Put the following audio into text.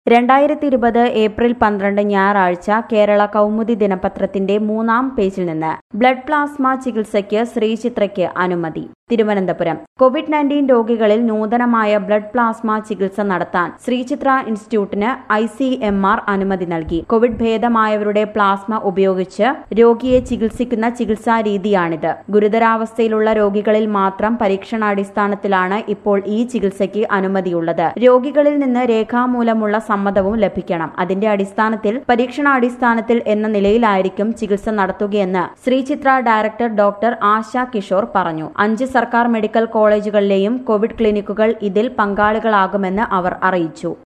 രണ്ടായിരത്തി ഇരുപത് ഏപ്രിൽ പന്ത്രണ്ട് ഞായറാഴ്ച കേരള കൗമുദി ദിനപത്രത്തിന്റെ മൂന്നാം പേജിൽ നിന്ന് ബ്ലഡ് പ്ലാസ്മ ചികിത്സയ്ക്ക് ശ്രീചിത്രയ്ക്ക് അനുമതി തിരുവനന്തപുരം കോവിഡ് നയൻറ്റീൻ രോഗികളിൽ നൂതനമായ ബ്ലഡ് പ്ലാസ്മ ചികിത്സ നടത്താൻ ശ്രീചിത്ര ഇൻസ്റ്റിറ്റ്യൂട്ടിന് ഐ സി എം ആർ അനുമതി നൽകി കോവിഡ് ഭേദമായവരുടെ പ്ലാസ്മ ഉപയോഗിച്ച് രോഗിയെ ചികിത്സിക്കുന്ന ചികിത്സാ രീതിയാണിത് ഗുരുതരാവസ്ഥയിലുള്ള രോഗികളിൽ മാത്രം പരീക്ഷണാടിസ്ഥാനത്തിലാണ് ഇപ്പോൾ ഈ ചികിത്സയ്ക്ക് അനുമതിയുള്ളത് രോഗികളിൽ നിന്ന് രേഖാമൂലമുള്ള സമ്മതവും ലഭിക്കണം അതിന്റെ അടിസ്ഥാനത്തിൽ പരീക്ഷണാടിസ്ഥാനത്തിൽ എന്ന നിലയിലായിരിക്കും ചികിത്സ നടത്തുകയെന്ന് ശ്രീചിത്ര ഡയറക്ടർ ഡോക്ടർ ആശ കിഷോർ പറഞ്ഞു അഞ്ച് സർക്കാർ മെഡിക്കൽ കോളേജുകളിലെയും കോവിഡ് ക്ലിനിക്കുകൾ ഇതിൽ പങ്കാളികളാകുമെന്ന് അവർ അറിയിച്ചു